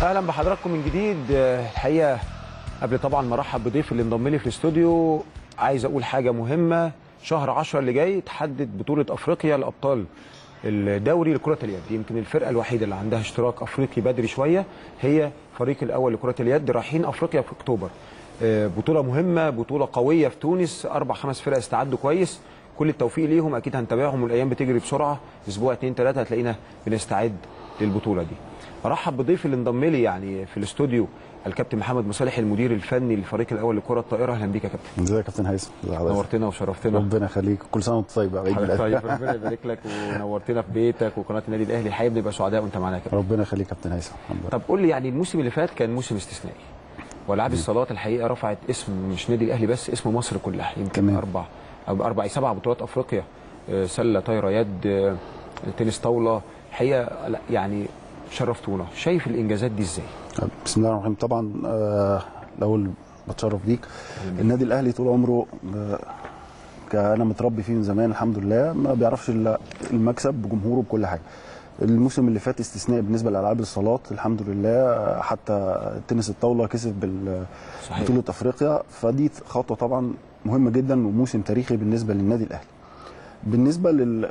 اهلا بحضراتكم من جديد آه، الحقيقه قبل طبعا ما ارحب بضيف اللي انضم لي في الاستوديو عايز اقول حاجه مهمه شهر 10 اللي جاي تحدد بطوله افريقيا لابطال الدوري لكره اليد يمكن الفرقه الوحيده اللي عندها اشتراك افريقي بدري شويه هي فريق الاول لكره اليد رايحين افريقيا في اكتوبر آه، بطوله مهمه بطوله قويه في تونس اربع خمس فرق استعدوا كويس كل التوفيق ليهم اكيد هنتابعهم والايام بتجري بسرعه اسبوع اتنين تلاته هتلاقينا بنستعد للبطوله دي ارحب بضيفي اللي انضم لي يعني في الاستوديو الكابتن محمد مصالح المدير الفني للفريق الاول لكره الطائره اهلا بيك يا كابتن ازيك يا كابتن هيثم ازي حضرتك نورتنا وشرفتنا ربنا يخليك كل سنه وانت طيب يا عيد حضرتك ميلادك. طيب ربنا يبارك لك ونورتنا في بيتك وقناه النادي الاهلي الحقيقه بنبقى سعداء وانت معانا يا كابتن ربنا يخليك يا كابتن هيثم الحمد لله طب قول لي يعني الموسم اللي فات كان موسم استثنائي والعاب الصالات الحقيقه رفعت اسم مش نادي الاهلي بس اسم مصر كلها يمكن تمام. اربع او اربع سبع بطولات افريقيا آه، سله طايره يد آه، تنس طاوله الحقيقه لا، يعني شرفتونا شايف الانجازات دي ازاي بسم الله الرحمن الرحيم طبعا آه، الاول بتشرف بيك النادي الاهلي طول عمره آه، كان متربي فيه من زمان الحمد لله ما بيعرفش الا المكسب بجمهوره بكل حاجه الموسم اللي فات استثنائي بالنسبه لالعاب الصالات الحمد لله آه، حتى تنس الطاوله كسب بال صحيح. بطوله افريقيا فدي خطوه طبعا مهمه جدا وموسم تاريخي بالنسبه للنادي الاهلي بالنسبه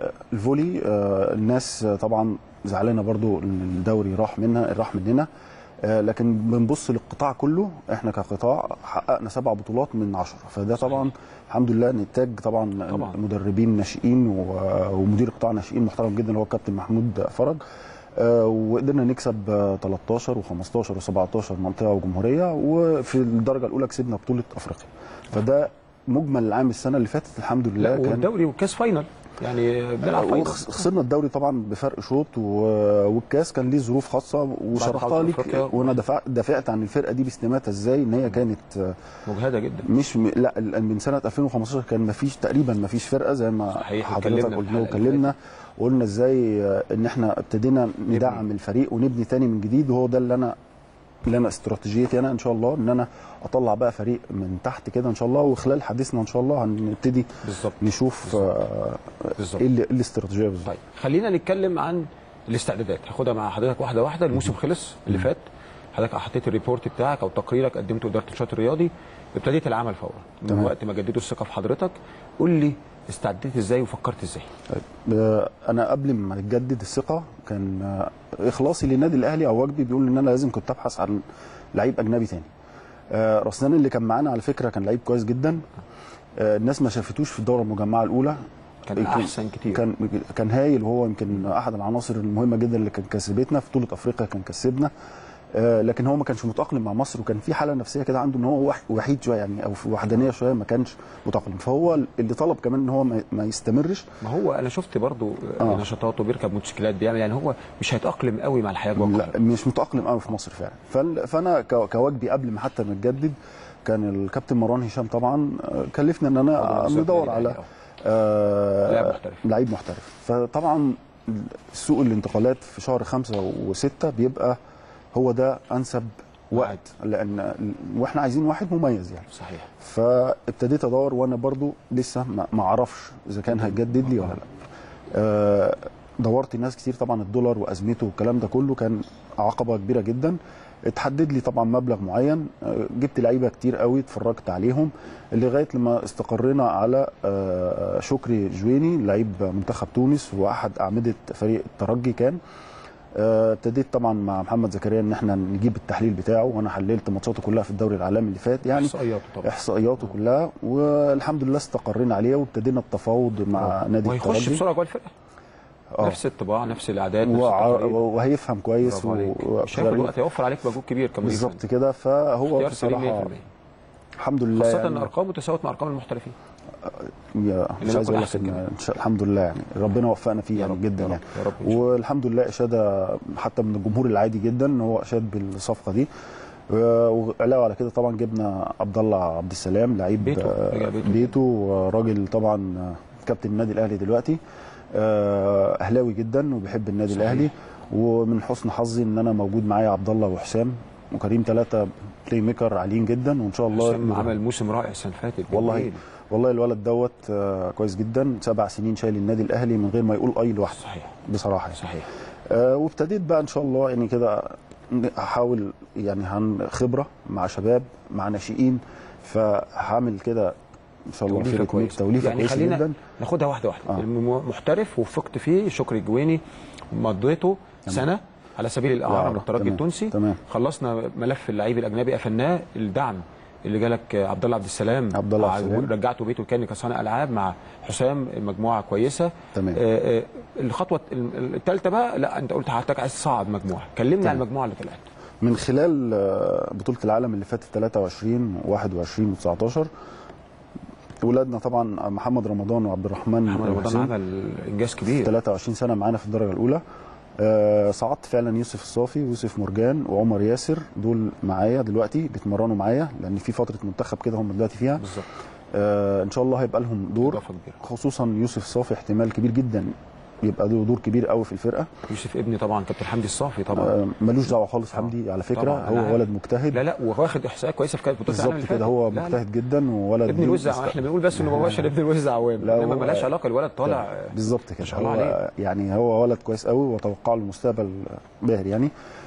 للفولي آه، الناس آه، طبعا زعلانه برضو ان الدوري راح منها راح مننا آه، لكن بنبص للقطاع كله احنا كقطاع حققنا سبع بطولات من عشرة فده طبعا الحمد لله نتاج طبعا, طبعاً. مدربين ناشئين و- ومدير قطاع ناشئين محترم جدا هو الكابتن محمود فرج آه، وقدرنا نكسب آه، 13 و15 و17 منطقه وجمهوريه وفي الدرجه الاولى كسبنا بطوله افريقيا فده مجمل العام السنه اللي فاتت الحمد لله لا كان والدوري والكاس فاينل يعني بنلعب فاينل وخس- خسرنا الدوري طبعا بفرق شوط و- والكاس كان ليه ظروف خاصه وشرحتها حوض ليك أفريقيا. وانا دفعت دافعت عن الفرقه دي باستماتها ازاي ان هي كانت آه، مجهده جدا مش م... لا ال- من سنه 2015 كان ما فيش تقريبا ما فيش فرقه زي ما صحيح، حضرتك واتكلمنا قلنا الحلقة اللي وكلمنا وقلنا ازاي آه، ان احنا ابتدينا ندعم الفريق ونبني تاني من جديد وهو ده اللي انا اللي انا استراتيجيتي انا ان شاء الله ان انا اطلع بقى فريق من تحت كده ان شاء الله وخلال حديثنا ان شاء الله هنبتدي بالظبط نشوف آه، بالظبط ايه اللي- إيه الاستراتيجيه بالظبط طيب خلينا نتكلم عن الاستعدادات هاخدها مع حضرتك واحده واحده الموسم خلص اللي فات حضرتك حطيت الريبورت بتاعك او تقريرك قدمته اداره النشاط الرياضي ابتديت العمل فورا من تمام. وقت ما جددوا الثقه في حضرتك قول لي استعديت ازاي وفكرت ازاي طيب آه، انا قبل ما تجدد الثقه كان آه، اخلاصي للنادي الاهلي او واجبي بيقول ان انا لازم كنت ابحث عن لعيب اجنبي تاني آه، رسلان اللي كان معانا على فكره كان لعيب كويس جدا آه، الناس ما شافتوش في الدوره المجمعه الاولى كان يمكن- احسن كتير كان كان هايل وهو يمكن احد العناصر المهمه جدا اللي كان كسبتنا في بطوله افريقيا كان كسبنا آه، لكن هو ما كانش متاقلم مع مصر وكان في حاله نفسيه كده عنده ان هو وح- وحيد شويه يعني او في وحدانيه شويه ما كانش متاقلم فهو اللي طلب كمان ان هو ما- ما يستمرش ما هو انا شفت برضو آه. نشاطاته بيركب موتوسيكلات بيعمل يعني هو مش هيتاقلم قوي مع الحياه جوه لا القاهرة. مش متاقلم قوي في مصر فعلا فال- فانا ك- كواجبي قبل ما حتى نتجدد كان الكابتن مروان هشام طبعا آه، كلفني ان انا عضو ندور النادي على الأهلي. آه، لاعب محترف. لعيب محترف فطبعا سوق الانتقالات في شهر خمسة وستة بيبقى هو ده انسب وقت لان واحنا عايزين واحد مميز يعني صحيح فابتديت ادور وانا برضو لسه ما- ما اعرفش اذا كان هيجدد لي ولا لا آه، دورت ناس كتير طبعا الدولار وازمته والكلام ده كله كان عقبه كبيره جدا اتحدد لي طبعا مبلغ معين آه، جبت لعيبه كتير قوي اتفرجت عليهم لغايه لما استقرينا على آه، شكري جويني لعيب منتخب تونس واحد اعمده فريق الترجي كان آه، ابتديت طبعا مع محمد زكريا ان احنا نجيب التحليل بتاعه وانا حللت ماتشاته كلها في الدوري العالمي اللي فات يعني احصائياته طبعا احصائياته كلها والحمد لله استقرينا عليه وابتدينا التفاوض مع نادي وهيخش الترجي بسرعه جوه الفرقه آه. نفس الطباع نفس الاعداد نفس وع- التقارير. وهيفهم كويس برافو عليك. و- مش هياخد وقت هيوفر عليك مجهود كبير كمان بالظبط كده فهو اختيار سليم بصراحه 100% الحمد لله خاصة يعني ان ارقامه تساوت مع ارقام المحترفين يا- مش اللي عايز ممكن اقول لك أحسن ان كمان. إن شاء- الحمد لله يعني ربنا وفقنا فيه يا يعني رب، جدا يا رب، يعني يا رب إن شاء الله. والحمد لله اشاده حتى من الجمهور العادي جدا ان هو اشاد بالصفقه دي وعلاوه على كده طبعا جبنا عبد الله عبد السلام لعيب بيته، آه، رجع بيته. بيته راجل طبعا آه، كابتن النادي الاهلي دلوقتي آه، اهلاوي جدا وبيحب النادي صحيح. الاهلي ومن حسن حظي ان انا موجود معايا عبد الله وحسام وكريم ثلاثه بلاي ميكر عاليين جدا وان شاء الله حسام عمل موسم رائع السنه اللي فاتت والله جميل. والله الولد دوت آه، كويس جدا سبع سنين شايل النادي الاهلي من غير ما يقول اي لوحده صحيح بصراحه يعني. صحيح آه، وابتديت بقى ان شاء الله يعني كده هحاول يعني هن خبره مع شباب مع ناشئين فهعمل كده ان شاء الله توليفه فرقة ميكس كويسه توليفه يعني كويسه خلينا جدا ناخدها واحده واحده آه. الم- محترف وفقت فيه شكري الجويني مضيته سنه على سبيل الاعاره الإعارة. من الترجي تمام. التونسي تمام. خلصنا ملف اللعيب الاجنبي قفلناه الدعم اللي جالك عبد الله عبد السلام عبد الله ع- عبد السلام. رجعته بيته كان كصانع العاب مع حسام المجموعه كويسه تمام. آه، آه، الخطوه الثالثه بقى لا انت قلت حضرتك عايز تصعد مجموعه كلمني عن تمام. المجموعه اللي طلعت من خلال آه، بطوله العالم اللي فاتت 23 و21 و19 ولادنا طبعا محمد رمضان وعبد الرحمن محمد رمضان حسين عمل انجاز في كبير 23 سنه معانا في الدرجه الاولى آه، صعدت فعلا يوسف الصافي ويوسف مرجان وعمر ياسر دول معايا دلوقتي بيتمرنوا معايا لان في فتره منتخب كده هم دلوقتي فيها بالظبط آه، ان شاء الله هيبقى لهم دور اضافه كبيره خصوصا يوسف الصافي احتمال كبير جدا يبقى له دور كبير قوي في الفرقه يوسف ابني طبعا كابتن حمدي الصافي طبعا آه، ملوش دعوه خالص حمدي على فكره طبعاً، أنا هو عارف. ولد مجتهد لا لا واخد احصائيه كويسه في بطوله العالم بالظبط اللي كده فاتت. هو لا، لا. مجتهد جدا وولد ابن الوزع بيست- احنا بنقول بس انه مباشر ابن الوزع عوام لا، انما هو- ملهاش علاقه الولد طالع بالظبط كده ما شاء الله هو عليه. يعني هو ولد كويس قوي واتوقع له مستقبل باهر يعني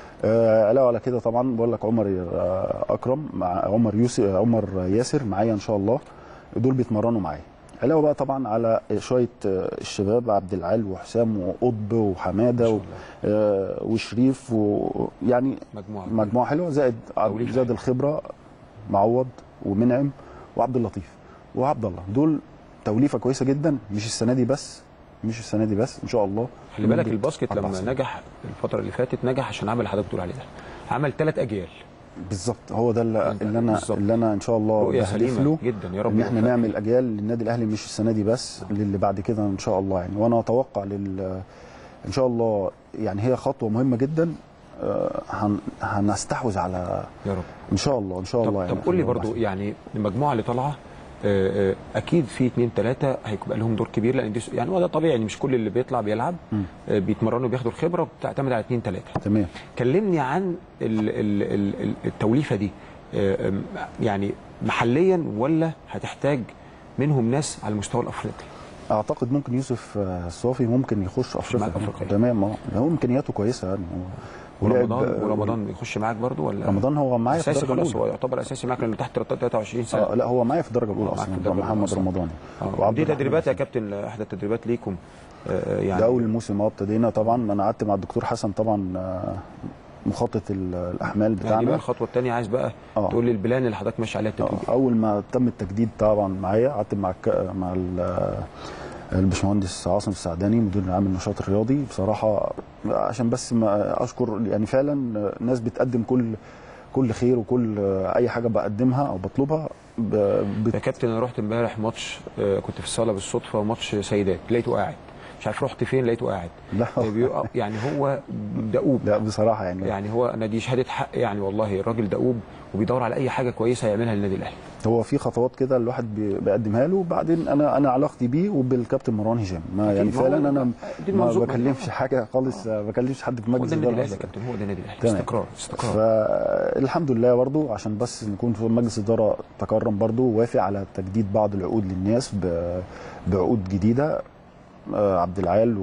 آه علاوه على كده طبعا بقول لك عمر آه اكرم مع عمر يوسف عمر ياسر معايا ان شاء الله دول بيتمرنوا معايا علاوه بقى طبعا على شويه آه، الشباب عبد العال وحسام وقطب وحماده و- آه، وشريف ويعني مجموعه مجموعه حلوه زائد توليفة زائد حلوة. الخبره معوض ومنعم وعبد اللطيف وعبد الله دول توليفه كويسه جدا مش السنه دي بس مش السنه دي بس ان شاء الله خلي بالك مدة الباسكت أربع لما سنين. نجح الفتره اللي فاتت نجح عشان عمل اللي حضرتك بتقول عليه ده عمل ثلاث اجيال بالظبط هو ده اللي, أنت- اللي انا بالظبط. اللي انا ان شاء الله رؤيه بهدف سليمه له جدا يا رب ان احنا يوفقك. نعمل اجيال للنادي الاهلي مش السنه دي بس للي بعد كده ان شاء الله يعني وانا اتوقع لل ان شاء الله يعني هي خطوه مهمه جدا آه، هن- هنستحوذ على يا رب ان شاء الله ان شاء طب, الله يعني طب قول لي في الوضع برضو الأحسن. يعني المجموعه اللي طالعه آه، آه، اكيد في اثنين ثلاثه هيبقى لهم دور كبير لان دي س- يعني هو ده طبيعي يعني مش كل اللي بيطلع بيلعب مم. آه، بيتمرنوا بياخدوا الخبره وبتعتمد على اثنين ثلاثه تمام كلمني عن ال- ال- ال- ال- التوليفه دي آه، آم، يعني محليا ولا هتحتاج منهم ناس على المستوى الافريقي اعتقد ممكن يوسف آه، الصافي ممكن يخش افريقيا معاك أفريقيا. تمام اه هو امكانياته كويسه يعني هو ولعب- ورمضان ورمضان يخش معاك برضو ولا رمضان هو معايا في اساسي الدرجه خلاص هو الاولى يعتبر اساسي معاك لانه تحت 23 سنه آه لا هو معايا في الدرجه الاولى معاك في اصلا الدرجة الأولى محمد أصلاً. رمضان آه. وعبد دي الرحمن تدريبات يا حسين. كابتن احدى التدريبات ليكم آه، يعني ده اول موسم اه ابتدينا طبعا انا قعدت مع الدكتور حسن طبعا آه، مخطط ال- الاحمال يعني دي بتاعنا بقى الخطوه الثانيه عايز بقى آه. تقول لي البلان اللي حضرتك ماشي عليها آه، التدريب اول ما تم التجديد طبعا معايا قعدت مع الك... مع ال- الباشمهندس عاصم السعداني مدير العام النشاط الرياضي بصراحه عشان بس ما اشكر يعني فعلا ناس بتقدم كل كل خير وكل اي حاجه بقدمها او بطلبها ب... بت... يا كابتن انا رحت امبارح ماتش آه، كنت في الصاله بالصدفه ماتش سيدات لقيته قاعد مش عارف رحت فين لقيته قاعد لا آه، بيقع- يعني هو دؤوب لا بصراحه يعني يعني هو انا دي شهاده حق يعني والله الراجل دؤوب وبيدور على اي حاجه كويسه يعملها للنادي الاهلي هو في خطوات كده الواحد بي- بيقدمها له وبعدين انا انا علاقتي بيه وبالكابتن مروان هشام ما يعني ما هو فعلا انا دي ما المنظومة. بكلمش حاجه خالص ما بكلمش حد في هو مجلس ده النادي الاداره الاهلي يا بس. كابتن هو ده النادي الاهلي تمام. استقرار استقرار فالحمد لله برضو عشان بس نكون في مجلس الاداره تكرم برضو وافق على تجديد بعض العقود للناس ب- بعقود جديده آه، عبد العال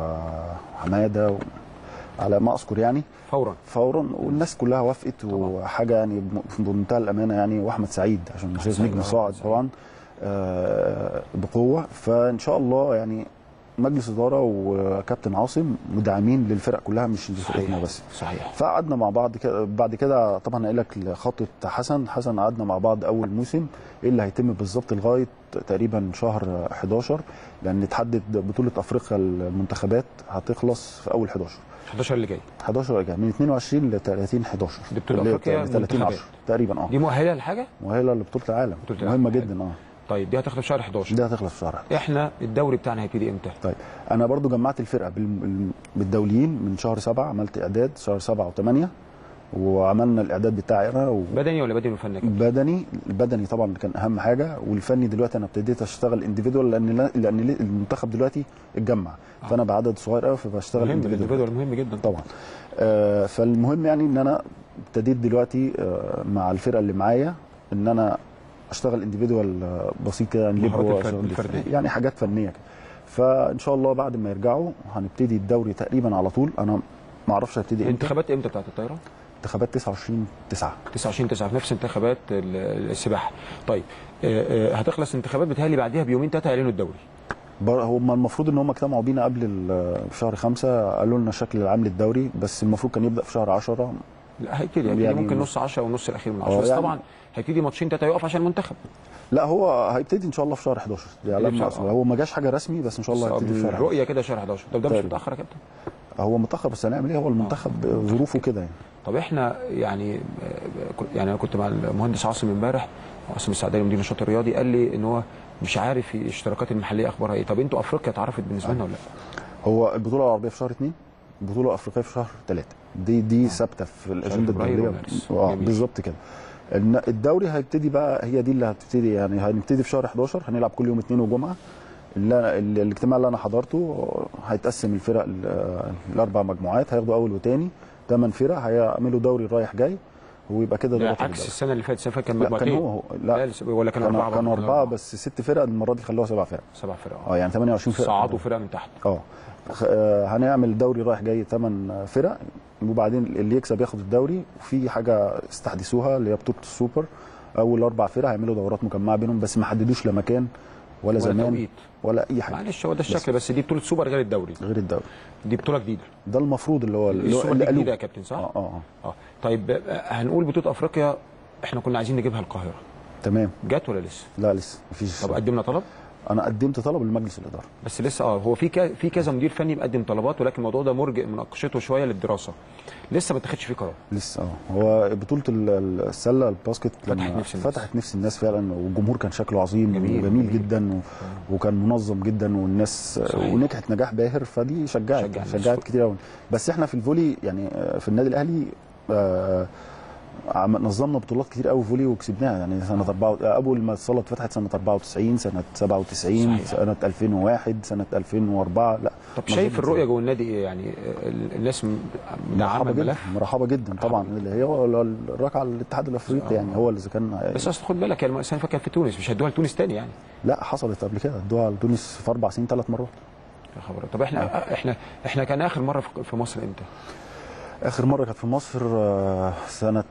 وحماده و- على ما اذكر يعني فورا فورا والناس كلها وافقت وحاجه يعني بم- بمنتهى الامانه يعني واحمد سعيد عشان استاذ سعيد، نجم آه، صاعد سعيد. طبعا آه، بقوه فان شاء الله يعني مجلس اداره وكابتن عاصم مدعمين للفرق كلها مش لفرقتنا بس صحيح فقعدنا مع بعض كده بعد كده طبعا قايل لك خطه حسن حسن قعدنا مع بعض اول موسم ايه اللي هيتم بالظبط لغايه تقريبا شهر 11 لان تحدد بطوله افريقيا المنتخبات هتخلص في اول 11 11 اللي جاي 11 يعني من 22 ل 30 11 دي بطولة اللي هي أفريقيا 30 منتخبات. 10 تقريبا اه دي مؤهله لحاجه مؤهله لبطوله العالم بطولة العالم. مهمه جدا اه طيب دي هتخلص شهر 11 دي هتخلص في شهر احنا الدوري بتاعنا هيبتدي امتى طيب انا برضو جمعت الفرقه بال- بالدوليين من شهر 7 عملت اعداد شهر 7 و8 وعملنا الاعداد بتاعنا و... بدني ولا بدني وفني بدني البدني طبعا كان اهم حاجه والفني دلوقتي انا ابتديت اشتغل انديفيدوال لان لان المنتخب دلوقتي اتجمع فانا بعدد صغير قوي فبشتغل مهم individual. الانديفيدوال مهم جدا طبعا آه فالمهم يعني ان انا ابتديت دلوقتي آه مع الفرقه اللي معايا ان انا اشتغل انديفيدوال آه بسيط كده يعني مهارات ليبرو الفرد- أشتغل الفردية. يعني حاجات فنيه كده فان شاء الله بعد ما يرجعوا هنبتدي الدوري تقريبا على طول انا ما اعرفش هبتدي امتى الانتخابات امتى بتاعت الطايره انتخابات 29 9 29 9 في نفس انتخابات ال- السباحه طيب آه، آه، هتخلص الانتخابات بتهيألي بعديها بيومين ثلاثه يعلنوا الدوري بر- هم المفروض ان هم اجتمعوا بينا قبل ال- في شهر خمسة قالوا لنا الشكل العام للدوري بس المفروض كان يبدا في شهر 10 لا هيبتدي هيبتدي يعني- ممكن نص 10 ونص الاخير من آه، 10 بس يعني- طبعا هيبتدي ماتشين ثلاثه يقف عشان المنتخب لا هو هيبتدي ان شاء الله في شهر 11 دي على في ما شهر- أسمع. هو ما جاش حاجه رسمي بس ان شاء الله هيبتدي في شهر 11 الرؤيه كده شهر 11 طب ده مش طيب. متاخر يا كابتن هو متاخر بس هنعمل ايه هو المنتخب ظروفه كده يعني طب احنا يعني آه، كنت- يعني انا كنت مع المهندس عاصم امبارح عاصم السعداني مدير النشاط الرياضي قال لي ان هو مش عارف الاشتراكات المحليه اخبارها ايه طب انتوا افريقيا اتعرفت بالنسبه لنا ولا لا هو البطوله العربيه في شهر 2 البطوله الافريقيه في شهر 3 دي دي ثابته في الاجنده فبراير الدوليه ومارس. اه جميل. بالظبط كده الن- الدوري هيبتدي بقى هي دي اللي هتبتدي يعني هنبتدي في شهر 11 هنلعب كل يوم اثنين وجمعه اللي أنا- ال- الاجتماع اللي انا حضرته هيتقسم الفرق ل- الاربع مجموعات هياخدوا اول وثاني ثمان فرق هيعملوا دوري رايح جاي ويبقى كده ده ده بطل عكس الدوري. السنه اللي فاتت السنه اللي فاتت كان لا كان مجموعتين هو هو لا لا ولا كانوا اربعه كانوا برضه؟ كانوا اربعه بس ست فرق المره دي خلوها سبع فرق سبع فرق اه يعني 28 فرقه صعدوا فرقه من تحت اه خ- آه، هنعمل دوري رايح جاي ثمان فرق وبعدين اللي يكسب ياخد الدوري وفي حاجه استحدثوها اللي هي بطوله السوبر اول اربع فرق هيعملوا دورات مجمعه بينهم بس ما حددوش لا مكان ولا, ولا زمان توقيت. ولا اي حاجه معلش هو ده الشكل بس دي بطوله سوبر غير الدوري غير الدوري دي بطوله جديده ده المفروض اللي هو اللي, هو السوبر اللي دي جديده يا قالوه كابتن صح؟ اه اه اه اه طيب آه، هنقول بطوله افريقيا احنا كنا عايزين نجيبها القاهره تمام جت ولا لسه؟ لا لسه مفيش طب قدمنا طلب انا قدمت طلب لمجلس الاداره بس لسه اه هو في كا- في كذا مدير فني مقدم طلبات ولكن الموضوع ده مرجئ مناقشته شويه للدراسه لسه ما اتخذش فيه قرار لسه اه هو بطوله ال- ال- السله الباسكت فتحت لما نفس الناس. فتحت نفس الناس فعلا والجمهور كان شكله عظيم جميل، جميل, جميل. جميل جدا و... وكان منظم جدا والناس صحيح. ونجحت نجاح باهر فدي شجعت شجع الناس. شجعت كتير قوي بس احنا في الفولي يعني آه، في النادي الاهلي آه، عم- نظمنا بطولات كتير قوي فولي وكسبناها يعني سنه 4 اول ما الصاله اتفتحت سنه 94 سنه 97 صحيح. سنه 2001 سنه 2004 لا طب نظمنا شايف الرؤيه فولي. جوه النادي ايه يعني آه، ال- الناس م- مدعمه مرحبا جدا الملف مرحبا جدا طبعا اللي هي هو الركعه الاتحاد الافريقي يعني هو اللي اذا كان بس اصل خد بالك هي الم- السنه اللي فاتت كانت في تونس مش هيدوها لتونس تاني يعني لا حصلت قبل كده ادوها لتونس في اربع سنين ثلاث مرات يا خبر طب احنا احنا احنا كان اخر مره في- في مصر امتى؟ اخر مره كانت في مصر آه، سنه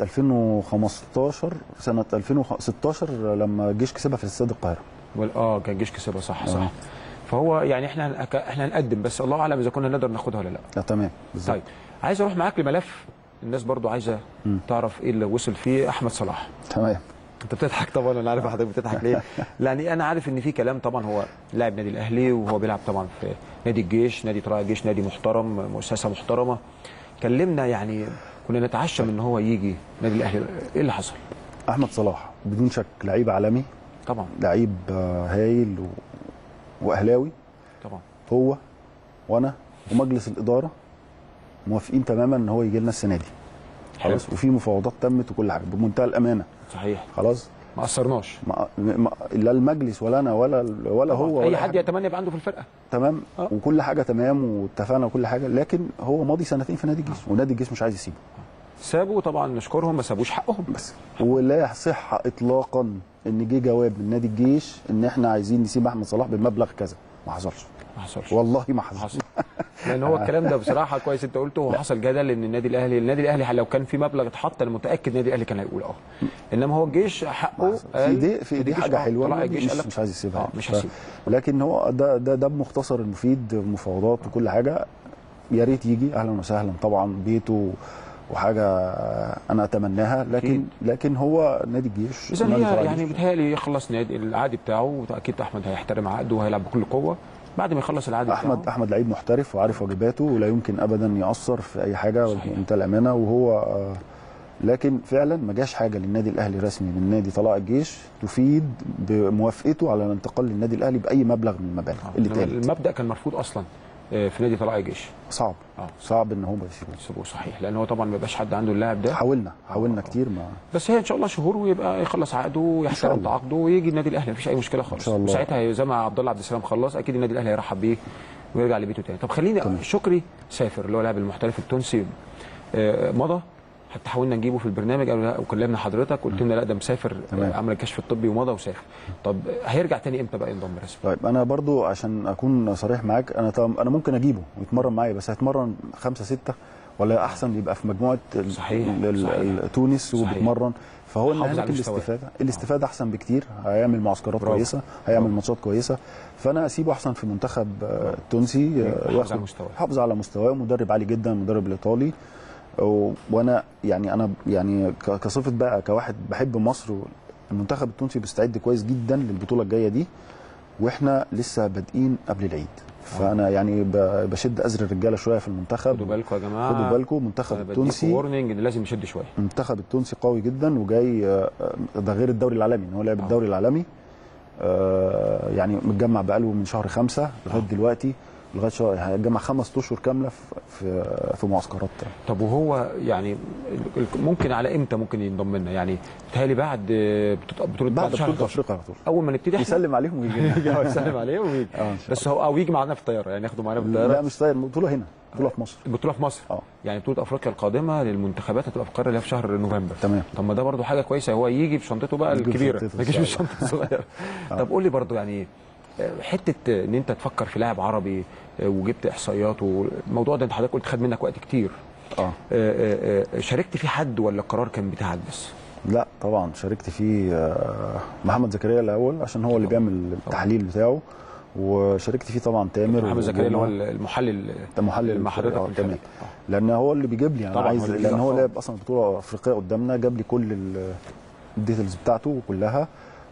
2015 سنه 2016 لما الجيش كسبها في استاد القاهره وال- اه كان الجيش كسبها صح صح آه. فهو يعني احنا هن- احنا هنقدم بس الله اعلم اذا كنا نقدر ناخدها ولا لا لا تمام بالظبط طيب عايز اروح معاك لملف الناس برضو عايزه مم. تعرف ايه اللي وصل فيه احمد صلاح تمام انت بتضحك طبعا انا عارف حضرتك بتضحك ليه يعني انا عارف ان في كلام طبعا هو لاعب نادي الاهلي وهو بيلعب طبعا في نادي الجيش نادي طلائع الجيش نادي محترم مؤسسه محترمه كلمنا يعني كنا نتعشم ان هو يجي نادي الاهلي ايه اللي حصل احمد صلاح بدون شك لعيب عالمي طبعا لعيب آه، هايل و... واهلاوي طبعا هو وانا ومجلس الاداره موافقين تماما ان هو يجي لنا السنه دي خلاص وفي مفاوضات تمت وكل حاجه بمنتهى الامانه صحيح خلاص ما قصرناش ما ما لا المجلس ولا انا ولا ولا هو اي ولا حد حاجة. يتمنى يبقى عنده في الفرقه تمام آه. وكل حاجه تمام واتفقنا وكل حاجه لكن هو ماضي سنتين في نادي الجيش ونادي الجيش مش عايز يسيبه سابوا طبعا نشكرهم ما سابوش حقهم بس ولا يصح اطلاقا ان جه جواب من نادي الجيش ان احنا عايزين نسيب احمد صلاح بمبلغ كذا ما حصلش ما حصلش والله ما حصل حصل لان هو الكلام ده بصراحه كويس انت قلته هو حصل جدل ان النادي الاهلي النادي الاهلي لو كان في مبلغ اتحط انا متاكد النادي الاهلي كان هيقول اه انما هو الجيش حقه في قال- دي في دي الجيش حاجه آه، حلوه طلع الجيش مش, قال لك مش عايز يسيبها اه يعني. مش ف- هسيب لكن هو ده ده ده بمختصر المفيد مفاوضات وكل حاجه يا ريت يجي اهلا وسهلا طبعا بيته وحاجه انا اتمناها لكن أكيد. لكن هو نادي الجيش اذا نادي طلائع هي يعني الجيش. بيتهيألي يخلص نادي العادي بتاعه واكيد احمد هيحترم عقده وهيلعب بكل قوه بعد ما يخلص العادي احمد بتاعه احمد لعيب محترف وعارف واجباته ولا يمكن ابدا ياثر في اي حاجه صحيح. بمنتهى الامانه وهو آه، لكن فعلا ما جاش حاجه للنادي الاهلي رسمي من نادي طلائع الجيش تفيد بموافقته على الانتقال للنادي الاهلي باي مبلغ من المبالغ آه. اللي إنما اتقالت المبدا كان مرفوض اصلا آه، في نادي طلائع الجيش صعب اه صعب ان هم يسيبوه سيبوه صحيح لان هو طبعا ما يبقاش حد عنده اللاعب ده حاولنا حاولنا آه. كتير ما بس هي ان شاء الله شهور ويبقى يخلص عقده ويحترم الله. تعاقده ويجي النادي الاهلي مفيش اي مشكله خالص إن شاء الله. وساعتها زي ما عبد الله عبد السلام خلص اكيد النادي الاهلي هيرحب بيه ويرجع لبيته تاني طب خليني شكري سافر اللي هو لاعب المحترف التونسي آه، مضى حتى حاولنا نجيبه في البرنامج قالوا لا وكلمنا حضرتك قلت لنا لا ده مسافر تمام. آه، عمل الكشف الطبي ومضى وسافر طب هيرجع تاني امتى بقى ينضم رسمي طيب انا برضو عشان اكون صريح معاك انا طب انا ممكن اجيبه ويتمرن معايا بس هيتمرن خمسة ستة ولا احسن يبقى في مجموعه ال- صحيح، ال- ال- صحيح. ال- تونس صحيح. وبيتمرن فهو إن حافظ هناك على مستواه. الاستفاده الاستفاده احسن بكتير هيعمل معسكرات برافو. كويسه هيعمل برافو. ماتشات كويسه فانا اسيبه احسن في منتخب آه، التونسي آه، يحافظ ياخد- على مستواه. يحافظ على مستواه مدرب عالي جدا المدرب الايطالي و- وانا يعني انا يعني ك- كصفه بقى كواحد بحب مصر المنتخب التونسي بيستعد كويس جدا للبطوله الجايه دي واحنا لسه بادئين قبل العيد فانا يعني ب- بشد ازر الرجاله شويه في المنتخب خدوا بالكم يا جماعه خدوا بالكم المنتخب التونسي وورنينج ان لازم يشد شويه المنتخب التونسي قوي جدا وجاي آه، آه، ده غير الدوري العالمي ان هو لعب آه. الدوري العالمي آه، يعني متجمع بقاله من شهر خمسة لغايه آه. دلوقتي لغايه شهر هيتجمع خمس اشهر كامله في في, في معسكرات طب وهو يعني ال- ال- ممكن على امتى ممكن ينضم لنا يعني بتهيألي بعد بطوله بطوله بعد شهر بطوله 11. افريقيا على طول اول ما نبتدي احنا يسلم عليهم ويجي لنا. يسلم عليه ويجي اه ان شاء بس هو او يجي معانا في الطياره يعني ياخده معانا في الله لا الطياره مش طاير البطوله هنا البطوله في مصر البطوله في مصر اه يعني بطوله افريقيا القادمه للمنتخبات هتبقى في القاهره اللي هي في شهر نوفمبر تمام طب ما ده برضه حاجه كويسه هو يجي بشنطته بقى يجي الكبيره بشنطته ما يجيش إن شاء الله. بالشنطه الصغيره طب قول لي برضه يعني آه، حته آه، ان انت تفكر في لاعب عربي آه، وجبت احصائيات والموضوع ده انت حضرتك قلت خد منك وقت كتير اه آه، آه، آه، شاركت في حد ولا القرار كان بتاعك بس؟ لا طبعا شاركت فيه آه، محمد زكريا الاول عشان هو اللي بيعمل التحليل بتاعه وشاركت فيه طبعا تامر محمد زكريا اللي هو وجمعة. المحلل ده محلل مع حضرتك آه، في تمام الخليج. آه. لان هو اللي بيجيب لي انا طبعاً هو عايز اللي بيجيب لان هو أرقام. لعب اصلا بطوله افريقيه قدامنا جاب لي كل ال- الديتيلز بتاعته كلها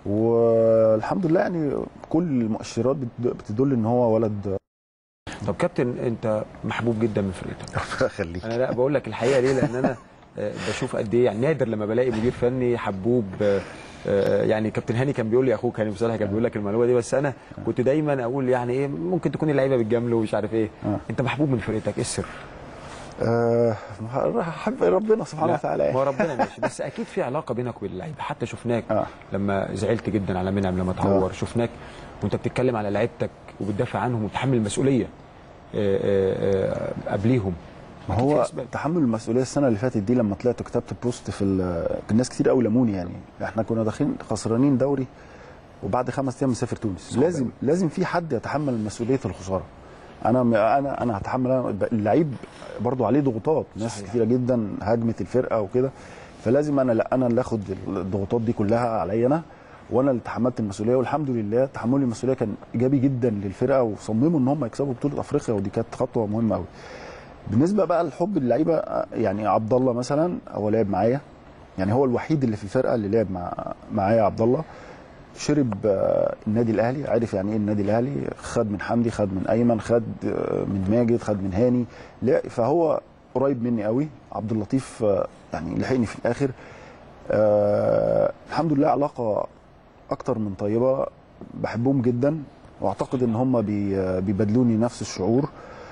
والحمد لله يعني كل المؤشرات بت- بتدل ان هو ولد طب كابتن انت محبوب جدا من فرقتك ربنا يخليك انا لا بقول لك الحقيقه ليه لان انا آه، بشوف قد ايه يعني نادر لما بلاقي مدير فني حبوب آه، آه، يعني كابتن هاني كان بيقول لي اخوك هاني بصالح كان بيقول لك المعلومه دي بس انا كنت دايما اقول يعني ايه ممكن تكون اللعيبه بتجامله ومش عارف ايه آه. انت محبوب من فرقتك ايه السر؟ أه حب ربنا سبحانه لا، وتعالى ما يعني. هو ربنا ماشي بس اكيد في علاقه بينك وبين اللعيبه حتى شفناك آه. لما زعلت جدا على منعم لما اتعور آه. شفناك وانت بتتكلم على لعيبتك وبتدافع عنهم وتحمل المسؤوليه آه، آه، آه، قبليهم ما أكيد في هو أسباب. تحمل المسؤوليه السنه اللي فاتت دي لما طلعت كتبت بوست في ال- كان ناس كتير قوي لموني يعني احنا كنا داخلين خسرانين دوري وبعد خمس ايام مسافر تونس صعب لازم أوي. لازم في حد يتحمل مسؤوليه الخساره انا انا انا هتحمل أنا اللعيب برضو عليه ضغوطات ناس صحيح. كتيره جدا هاجمت الفرقه وكده فلازم انا لا انا اللي اخد الضغوطات دي كلها عليا انا وانا اللي تحملت المسؤوليه والحمد لله تحملي المسؤوليه كان ايجابي جدا للفرقه وصمموا ان هم يكسبوا بطوله افريقيا ودي كانت خطوه مهمه قوي بالنسبه بقى لحب اللعيبه يعني عبد الله مثلا هو لعب معايا يعني هو الوحيد اللي في الفرقه اللي لعب مع معايا عبد الله شرب آه، النادي الاهلي عارف يعني ايه النادي الاهلي خد من حمدي خد من ايمن خد آه، من ماجد خد من هاني لا فهو قريب مني قوي عبد اللطيف آه، يعني لحقني في الاخر آه الحمد لله علاقه اكتر من طيبه بحبهم جدا واعتقد ان هم بي بيبادلوني نفس الشعور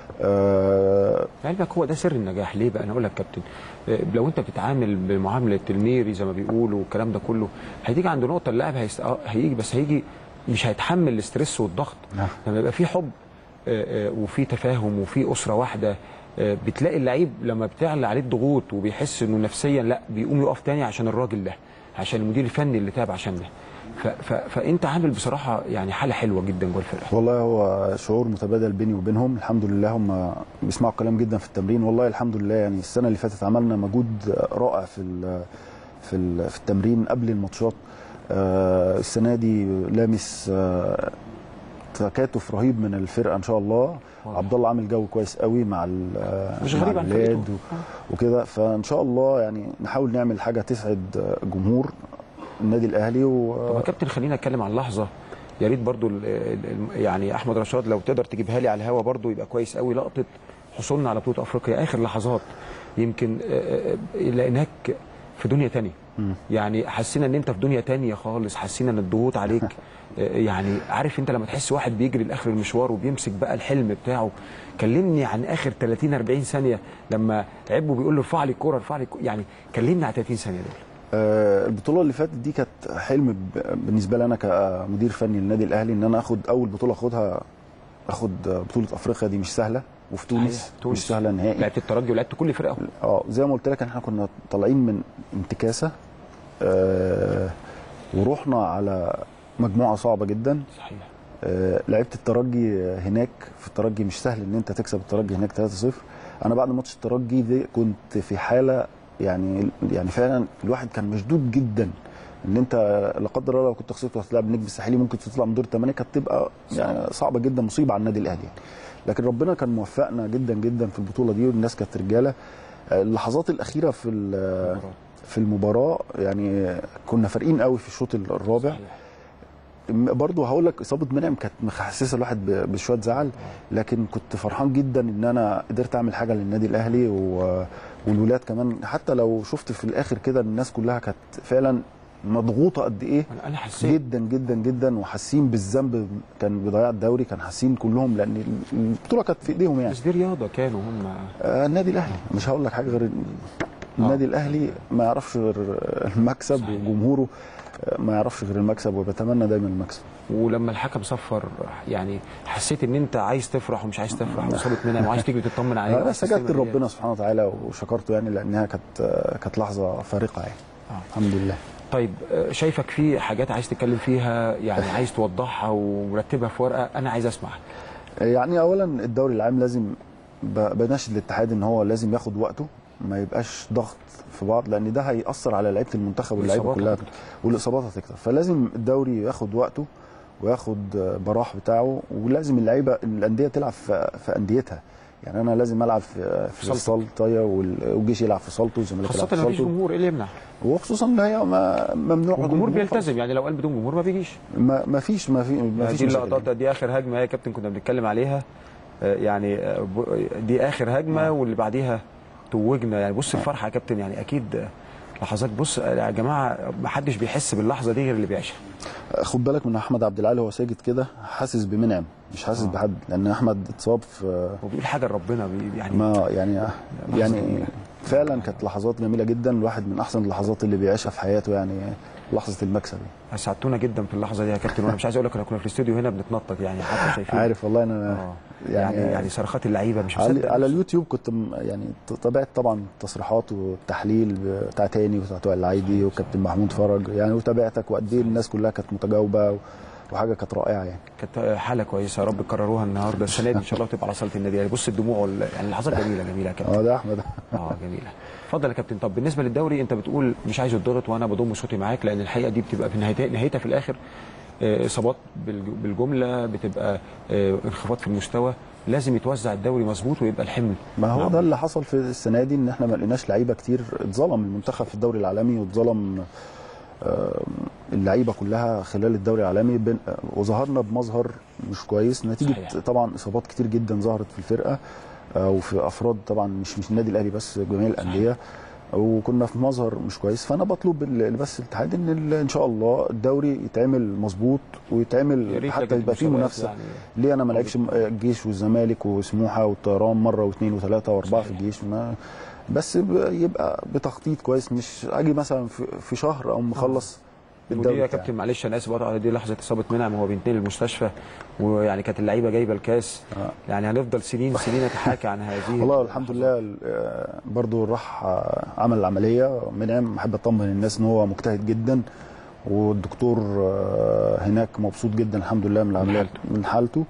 آه لعلمك هو ده سر النجاح ليه بقى انا اقول لك كابتن آه، لو انت بتتعامل بمعامله الميري زي ما بيقولوا والكلام ده كله هتيجي عند نقطه اللاعب هيست... آه، هيجي بس هيجي مش هيتحمل الاسترس والضغط نعم. لما يبقى في حب آه، آه، وفي تفاهم وفي اسره واحده آه، بتلاقي اللعيب لما بتعلى عليه الضغوط وبيحس انه نفسيا لا بيقوم يقف تاني عشان الراجل ده عشان المدير الفني اللي تعب عشان ده ف... ف... فانت عامل بصراحه يعني حاله حلوه جدا جوه الفرقه والله هو شعور متبادل بيني وبينهم الحمد لله هم بيسمعوا كلام جدا في التمرين والله الحمد لله يعني السنه اللي فاتت عملنا مجهود رائع في ال في ال في التمرين قبل الماتشات آه السنه دي لامس آه تكاتف رهيب من الفرقه ان شاء الله واضح. عبد الله عامل جو كويس قوي مع ال- مش مع غريب عن الولاد فرقته. و- وكده فان شاء الله يعني نحاول نعمل حاجه تسعد جمهور النادي الاهلي و طب يا كابتن خلينا نتكلم عن لحظه يا ريت برضو ال ال يعني احمد رشاد لو تقدر تجيبها لي على الهوا برضو يبقى كويس قوي لقطه حصولنا على بطوله افريقيا اخر لحظات يمكن آه، آه، لقيناك في دنيا تانية مم. يعني حسينا ان انت في دنيا تانية خالص حسينا ان الضغوط عليك آه، يعني عارف انت لما تحس واحد بيجري لاخر المشوار وبيمسك بقى الحلم بتاعه كلمني عن اخر 30 40 ثانيه لما عبه بيقول له ارفع لي الكوره ارفع لي الكورة. يعني كلمني على 30 ثانيه دول آه، البطوله اللي فاتت دي كانت حلم ب- بالنسبه لي انا كمدير فني للنادي الاهلي ان انا اخد اول بطوله اخدها اخد بطوله افريقيا دي مش سهله وفي تونس صحيح، تونس. مش سهله نهائي لعبت الترجي ولعبت كل فرقه اه زي ما قلت لك احنا كنا طالعين من انتكاسه آه ورحنا على مجموعه صعبه جدا صحيح آه لعبت الترجي هناك في الترجي مش سهل ان انت تكسب الترجي هناك 3-0 انا بعد ماتش الترجي دي كنت في حاله يعني يعني فعلا الواحد كان مشدود جدا ان انت لا قدر الله لو كنت خسرت وهتلاعب النجم الساحلي ممكن تطلع من دور الثمانيه كانت تبقى يعني صعبه جدا مصيبه على النادي الاهلي يعني. لكن ربنا كان موفقنا جدا جدا في البطوله دي والناس كانت رجاله اللحظات الاخيره في ال- في المباراه يعني كنا فارقين قوي في الشوط الرابع برضه هقول لك اصابه منعم كانت محسسه الواحد ب- بشويه زعل لكن كنت فرحان جدا ان انا قدرت اعمل حاجه للنادي الاهلي و... والولاد كمان حتى لو شفت في الاخر كده الناس كلها كانت فعلا مضغوطه قد ايه انا انا حسيت جدا جدا جدا وحاسين بالذنب كان بضياع الدوري كان حاسين كلهم لان البطوله كانت في ايديهم يعني بس دي رياضه كانوا هم آه، النادي الاهلي مش هقول لك حاجه غير النادي الاهلي ما يعرفش غير المكسب صحيح. وجمهوره آه، ما يعرفش غير المكسب وبتمنى دايما المكسب ولما الحكم صفر يعني حسيت ان انت عايز تفرح ومش عايز تفرح واصابه منعم وعايز تيجي تطمن عليه انا وعايز سجدت تستلم عليه. لربنا سبحانه وتعالى وشكرته يعني لانها كانت آه، كانت لحظه فارقه يعني آه. الحمد لله طيب آه، شايفك في حاجات عايز تتكلم فيها يعني عايز توضحها ومرتبها في ورقه انا عايز اسمع يعني اولا الدوري العام لازم ب- بناشد الاتحاد ان هو لازم ياخد وقته ما يبقاش ضغط في بعض لان ده هياثر على لعيبه المنتخب واللعيبه والإصابات كلها والاصابات هتكتر فلازم الدوري ياخد وقته وياخد براح بتاعه ولازم اللعيبه الانديه تلعب في, في انديتها يعني انا لازم العب في في صالتك. سلطه وال- والجيش يلعب في سلطه والزمالك يلعب خاصه في لو مفيش سلطه جمهور ايه اللي يمنع وخصوصا ان هي ما- ممنوع والجمهور الجمهور بيلتزم يعني لو قال بدون جمهور ما بيجيش ما ما فيش ما في ما فيش دي مشاكل. اللقطات دي اخر هجمه يا كابتن كنا بنتكلم عليها آه، يعني آه، ب- دي اخر هجمه واللي بعديها توجنا يعني بص الفرحه يا كابتن يعني اكيد آه، لحظات بص آه، يا جماعه ما حدش بيحس باللحظه دي غير اللي بيعيشها خد بالك من احمد عبد العالي وهو ساجد كده حاسس بمنعم مش حاسس آه. بحد لان احمد اتصاب في هو بيقول حاجه لربنا بي- يعني ما يعني يعني جميلة. فعلا كانت لحظات جميله جدا الواحد من احسن اللحظات اللي بيعيشها في حياته يعني لحظه المكسب اسعدتونا جدا في اللحظه دي يا كابتن وانا مش عايز اقول لك احنا كنا في الاستوديو هنا بنتنطط يعني حتى شايفين عارف والله انا آه. يعني يعني صرخات اللعيبه مش على, مصدق على نفسه. اليوتيوب كنت م- يعني تابعت طبعا التصريحات والتحليل بتاع تاني وبتاع توائل العايدي وكابتن محمود فرج يعني وتابعتك وقد ايه الناس كلها كانت متجاوبه و- وحاجه كانت رائعه يعني كانت حاله كويسه يا رب تكرروها النهارده السنه دي ان شاء الله تبقى على صاله النادي يعني بص الدموع وال- يعني لحظات جميله جميله يا كابتن اه ده احمد اه جميله اتفضل يا كابتن طب بالنسبه للدوري انت بتقول مش عايز الضغط وانا بضم صوتي معاك لان الحقيقه دي بتبقى في نهايتها نهايتها في الاخر آه، اصابات بالج- بالجمله بتبقى آه، انخفاض في المستوى لازم يتوزع الدوري مظبوط ويبقى الحمل ما هو نعم. ده اللي حصل في السنه دي ان احنا ما لقيناش لعيبه كتير اتظلم المنتخب في الدوري العالمي واتظلم آه، اللعيبه كلها خلال الدوري العالمي بن- آه، وظهرنا بمظهر مش كويس نتيجه صحيح. طبعا اصابات كتير جدا ظهرت في الفرقه آه، وفي افراد طبعا مش مش النادي الاهلي بس جميع الانديه وكنا في مظهر مش كويس فانا بطلب ال- بس الاتحاد ان ال- ان شاء الله الدوري يتعمل مظبوط يا ويتعمل ريت حتى لجنة يبقى فيه المسابقات منافسه يعني ليه انا ما لعبش الجيش والزمالك وسموحه والطيران مره واثنين وثلاثه واربعه في الجيش ما بس ب- يبقى بتخطيط كويس مش اجي مثلا في, في شهر او مخلص ودي الدوري يا بتاعي. كابتن معلش انا اسف على دي لحظه اصابه منعم وهو بينتقل المستشفى ويعني كانت اللعيبه جايبه الكاس آه. يعني هنفضل سنين سنين نتحاكى عن هذه والله الحمد لله آه، برضو راح آه، عمل العمليه منعم احب اطمن الناس ان هو مجتهد جدا والدكتور آه، هناك مبسوط جدا الحمد لله من العمليه حالته. من حالته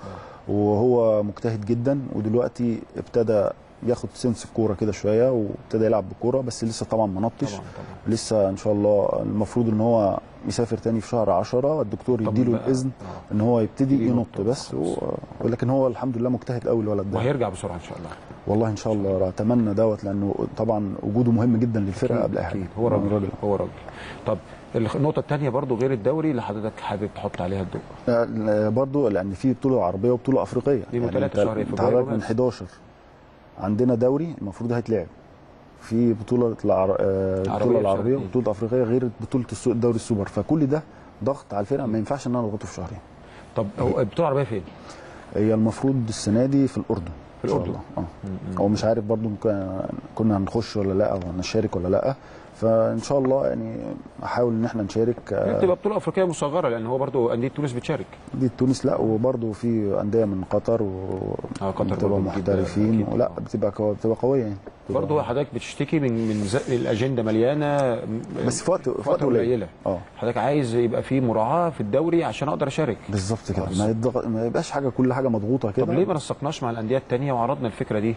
وهو مجتهد جدا ودلوقتي ابتدى ياخد سنس الكوره كده شويه وابتدى يلعب بالكوره بس لسه طبعا ما نطش طبعا طبعا لسه ان شاء الله المفروض ان هو يسافر تاني في شهر 10 الدكتور طب يديله بقى- الاذن آه. ان هو يبتدي يبتدي ينط ينط بس خلاص. و... ولكن هو الحمد لله مجتهد قوي الولد ده وهيرجع بسرعه ان شاء الله والله ان شاء الله اتمنى دوت لانه طبعا وجوده مهم جدا للفرقه أكيد، قبل اي حاجه أكيد. هو راجل هو راجل طب النقطة الثانية برضو غير الدوري اللي حضرتك حابب تحط عليها الضوء آه، برضو لان في بطوله عربيه وبطوله افريقيه يوم يعني ثلاثة انت شهر انت فبراير حضرتك من ومارس. 11 عندنا دوري المفروض هيتلعب في بطوله العر... آه، عربية البطوله في العربيه شهرين. وبطوله افريقيه غير بطوله السوق الدوري السوبر فكل ده ضغط على الفرقه ما ينفعش ان انا اضغطه في شهرين طب هو البطولة العربية فين؟ هي المفروض السنه دي في الاردن في إن شاء الأردن. الله. اه هو مش عارف برضو كنا- كنا هنخش ولا لا او هنشارك ولا لا فان شاء الله يعني احاول ان احنا نشارك آه، تبقى بطولة أفريقية مصغرة لأن هو برضو أندية تونس بتشارك دي تونس لا وبرضه في انديه من قطر و آه، قطر بتبقى برضه أكيد- محترفين أكيد ولا طبعاً. بتبقى قوية بتبقى قويه يعني بتبقى- برضو حضرتك بتشتكي من من زق الأجندة مليانة بس في وقت في وقت فترة قليل قليلة اه حضرتك عايز يبقى في مراعاة في الدوري عشان أقدر أشارك بالظبط كده بس. ما, يضغط ما يبقاش حاجه كل حاجه مضغوطه كده طب ليه ما نسقناش مع الأندية التانية وعرضنا الفكرة دي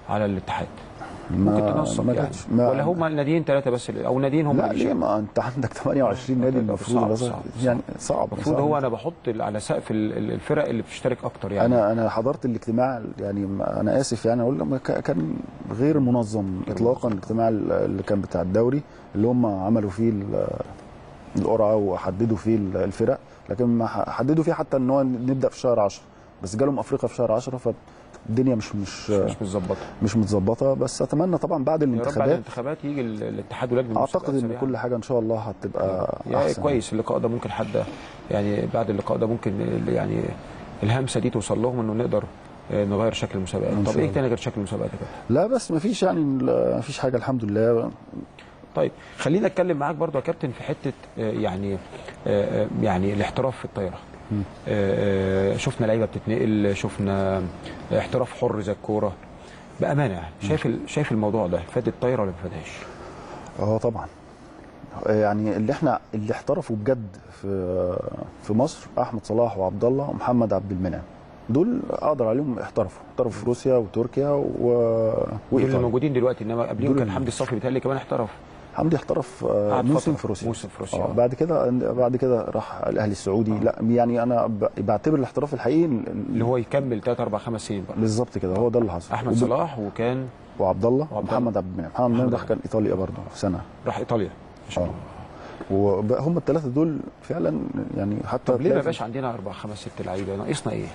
على الاتحاد ممكن تنسق ما يعني كانتش- ما- ولا هم ناديين ثلاثه بس اللي- او ناديين هم لا اللي ليه شايلين؟ ما انت عندك 28 نادي صعب- المفروض مثلا صعب- يعني صعب المفروض صعب. هو انا بحط على سقف ال- ال- الفرق اللي بتشترك اكتر يعني انا انا حضرت الاجتماع يعني ما- انا اسف يعني اقول لما ك- كان غير منظم اطلاقا الاجتماع اللي كان بتاع الدوري اللي هم عملوا فيه ال- القرعه وحددوا فيه ال- الفرق لكن ما ح- حددوا فيه حتى ان هو نبدا في شهر 10 بس جالهم افريقيا في شهر 10 فالدنيا مش مش مش متظبطه مش متظبطه بس اتمنى طبعا بعد يا رب بعد الانتخابات الانتخابات يجي ال- الاتحاد ولجنه اعتقد ان المسابقات كل حاجه ان شاء الله هتبقى يا احسن كويس اللقاء ده ممكن حد يعني بعد اللقاء ده ممكن يعني الهمسه دي توصل لهم انه نقدر آه، نغير شكل المسابقات إن طب شاء ايه الله. تاني غير شكل المسابقات يا كابتن؟ لا بس ما فيش يعني ما فيش حاجه الحمد لله طيب خلينا اتكلم معاك برضو يا كابتن في حته آه، يعني آه، آه، يعني الاحتراف في الطايره مم. آه، آه، شفنا لعيبه بتتنقل شفنا احتراف حر زي الكوره بامانه يعني شايف ال- شايف الموضوع ده فاد الطايره ولا ما فادهاش؟ اه طبعا يعني اللي احنا اللي احترفوا بجد في في مصر احمد صلاح وعبد الله ومحمد عبد المنعم دول اقدر عليهم احترفوا احترفوا في روسيا وتركيا و... دول اللي وايطاليا موجودين دلوقتي انما قبليهم دول كان اللي- حمدي الصافي بيتهيألي كمان احترف حمدي احترف آه، قعد موسم فترة. في روسيا موسم في روسيا. آه بعد كده بعد كده راح الاهلي السعودي لا يعني انا ب- بعتبر الاحتراف الحقيقي اللي هو يكمل 3 4 5 سنين بقى بالظبط كده هو ده اللي حصل احمد وب- صلاح وكان وعبد الله وعبد ومحمد عبد المنعم محمد المنعم ده كان ايطاليا برضه سنه راح ايطاليا ما شاء اه الله وهم الثلاثه دول فعلا يعني حتى طب ليه ما تلاقي- بقاش عندنا اربع خمس ست لعيبه ناقصنا ايه؟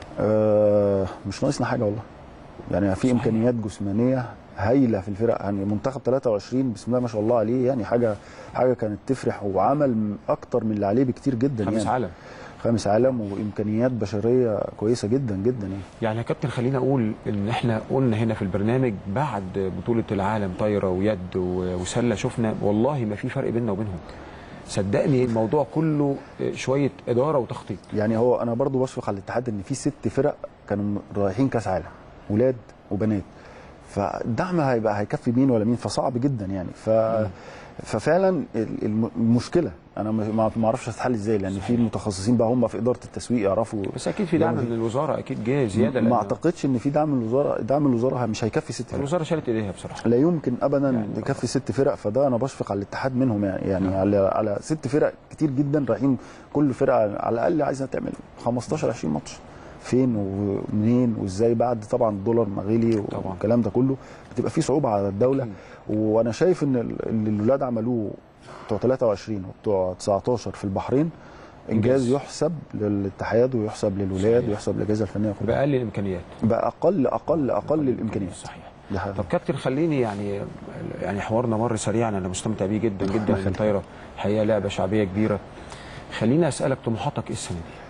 آه مش ناقصنا حاجه والله يعني في صحيح. امكانيات جسمانيه هايله في الفرق يعني منتخب 23 بسم الله ما شاء الله عليه يعني حاجه حاجه كانت تفرح وعمل اكتر من اللي عليه بكتير جدا خامس يعني عالم خامس عالم وامكانيات بشريه كويسه جدا جدا يعني يعني يا كابتن خلينا اقول ان احنا قلنا هنا في البرنامج بعد بطوله العالم طايره ويد و- وسله شفنا والله ما في فرق بيننا وبينهم صدقني الموضوع كله شويه اداره وتخطيط يعني هو انا برضو بشفق على الاتحاد ان في ست فرق كانوا رايحين كاس عالم ولاد وبنات فالدعم هيبقى هيكفي مين ولا مين فصعب جدا يعني ف ففعلا ال- الم- المشكله انا ما ما اعرفش هتتحل ازاي لان في متخصصين بقى هم في اداره التسويق يعرفوا بس اكيد في دعم من الوزاره اكيد جه زياده ما لأن اعتقدش ان في دعم من الوزاره دعم الوزاره مش هيكفي ست فرق الوزاره شالت ايديها بصراحه لا يمكن ابدا يعني يعني يكفي ست فرق فده انا بشفق على الاتحاد منهم يعني يعني على على ست فرق كتير جدا رايحين كل فرقه على الاقل عايزه تعمل 15 20 ماتش فين ومنين وازاي بعد طبعا الدولار ما غلي طبعاً. والكلام ده كله بتبقى في صعوبه على الدوله أكيد. وانا شايف ان ال- اللي الاولاد عملوه بتوع 23 وبتوع 19 في البحرين انجاز إنجاز. يحسب للاتحاد ويحسب للولاد صحيح. ويحسب للاجهزه الفنيه كلها باقل الامكانيات باقل اقل اقل الامكانيات صحيح دي حاجة. طب كابتن خليني يعني يعني حوارنا مر سريعا انا مستمتع بيه جدا جدا يخليك. الطايره حقيقه لعبه شعبيه كبيره خليني اسالك طموحاتك ايه السنه دي؟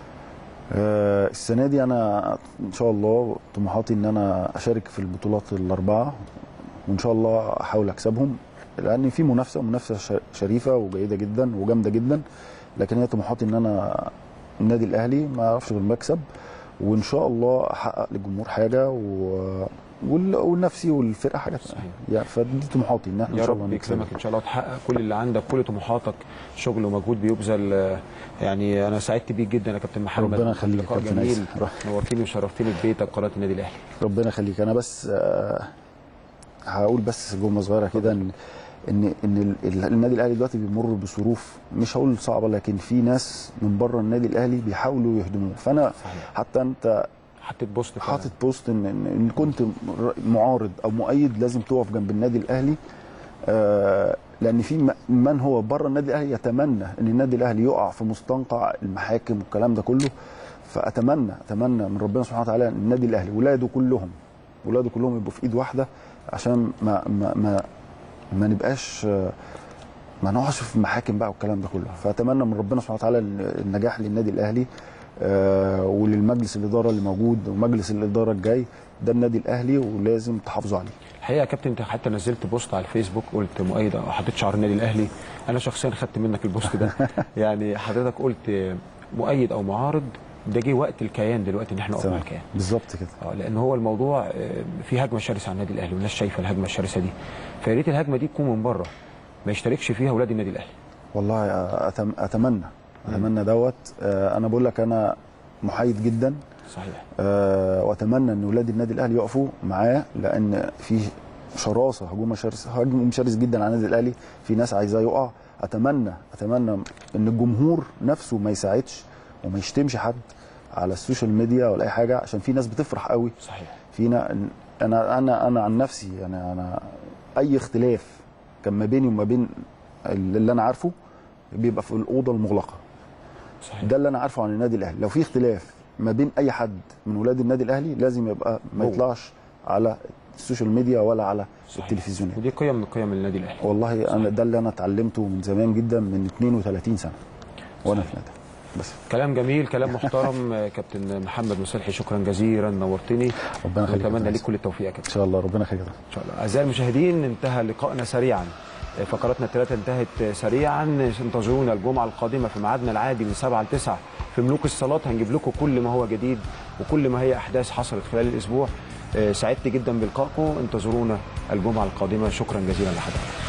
آه، السنه دي انا ان شاء الله طموحاتي ان انا اشارك في البطولات الاربعه وان شاء الله احاول اكسبهم لان في منافسه منافسه ش- شريفه وجيده جدا وجامده جدا لكن هي طموحاتي ان انا النادي الاهلي ما اعرفش غير المكسب وان شاء الله احقق للجمهور حاجه و... وال- والنفسي والفرقه حاجه صحيح. يعني فدي طموحاتي ان احنا يا ان شاء الله رب نكسب يكرمك ان شاء الله وتحقق كل اللي عندك كل طموحاتك شغل ومجهود بيبذل آه، يعني انا سعدت بيك جدا يا كابتن محمد ربنا يخليك يا لقاء كابتن جميل عايز. نورتني وشرفتني في بيتك قناه النادي الاهلي ربنا يخليك انا بس آه، هقول بس جمله صغيره كده ان ان ان ال- النادي الاهلي دلوقتي بيمر بظروف مش هقول صعبه لكن في ناس من بره النادي الاهلي بيحاولوا يهدموه فانا صحيح. حتى انت حطيت بوست فعلا. حاطط بوست ان ان إن كنت ر- معارض او مؤيد لازم تقف جنب النادي الاهلي آه، لان في م- من هو بره النادي الاهلي يتمنى ان النادي الاهلي يقع في مستنقع المحاكم والكلام ده كله فاتمنى اتمنى من ربنا سبحانه وتعالى ان النادي الاهلي ولاده كلهم ولاده كلهم يبقوا في ايد واحده عشان ما ما ما, ما نبقاش آه، ما نقعش في المحاكم بقى والكلام ده كله فاتمنى من ربنا سبحانه وتعالى النجاح للنادي الاهلي آه، وللمجلس الاداره اللي موجود ومجلس الاداره الجاي ده النادي الاهلي ولازم تحافظوا عليه الحقيقه يا كابتن انت حتى نزلت بوست على الفيسبوك قلت مؤيد أو حطيت شعار النادي الاهلي انا شخصيا خدت منك البوست ده يعني حضرتك قلت مؤيد او معارض ده جه وقت الكيان دلوقتي ان احنا نقف مع تمام. الكيان بالظبط كده اه لان هو الموضوع آه، في هجمه شرسه على النادي الاهلي والناس شايفه الهجمه الشرسه دي فيا ريت الهجمه دي تكون من بره ما يشتركش فيها اولاد النادي الاهلي والله أتم- اتمنى اتمنى دوت آه، انا بقول لك انا محايد جدا صحيح آه واتمنى ان اولاد النادي الاهلي يقفوا معاه لان في شراسه هجوم شرس هجوم شرس جدا على النادي الاهلي في ناس عايزاه يقع اتمنى اتمنى ان الجمهور نفسه ما يساعدش وما يشتمش حد على السوشيال ميديا ولا اي حاجه عشان في ناس بتفرح قوي صحيح فينا انا انا انا عن نفسي انا انا اي اختلاف كان ما بيني وما بين اللي انا عارفه بيبقى في الاوضه المغلقه صحيح ده اللي انا عارفه عن النادي الاهلي لو في اختلاف ما بين اي حد من ولاد النادي الاهلي لازم يبقى ما هو. يطلعش على السوشيال ميديا ولا على صحيح. التلفزيونات ودي قيم من قيم النادي الاهلي والله انا صحيح. ده اللي انا اتعلمته من زمان جدا من 32 سنه وانا صحيح. في النادي بس كلام جميل كلام محترم آه، كابتن محمد مسلحي شكرا جزيلا نورتني ربنا يخليك يا نتمنى كابتن ليك كل التوفيق يا كابتن ان شاء الله ربنا يخليك يا كابتن. ان شاء الله اعزائي المشاهدين انتهى لقائنا سريعا فقراتنا الثلاثه انتهت سريعا انتظرونا الجمعه القادمه في ميعادنا العادي من 7 ل 9 في ملوك الصالات هنجيب لكم كل ما هو جديد وكل ما هي احداث حصلت خلال الاسبوع آه، سعدت جدا بلقائكم انتظرونا الجمعه القادمه شكرا جزيلا لحضراتكم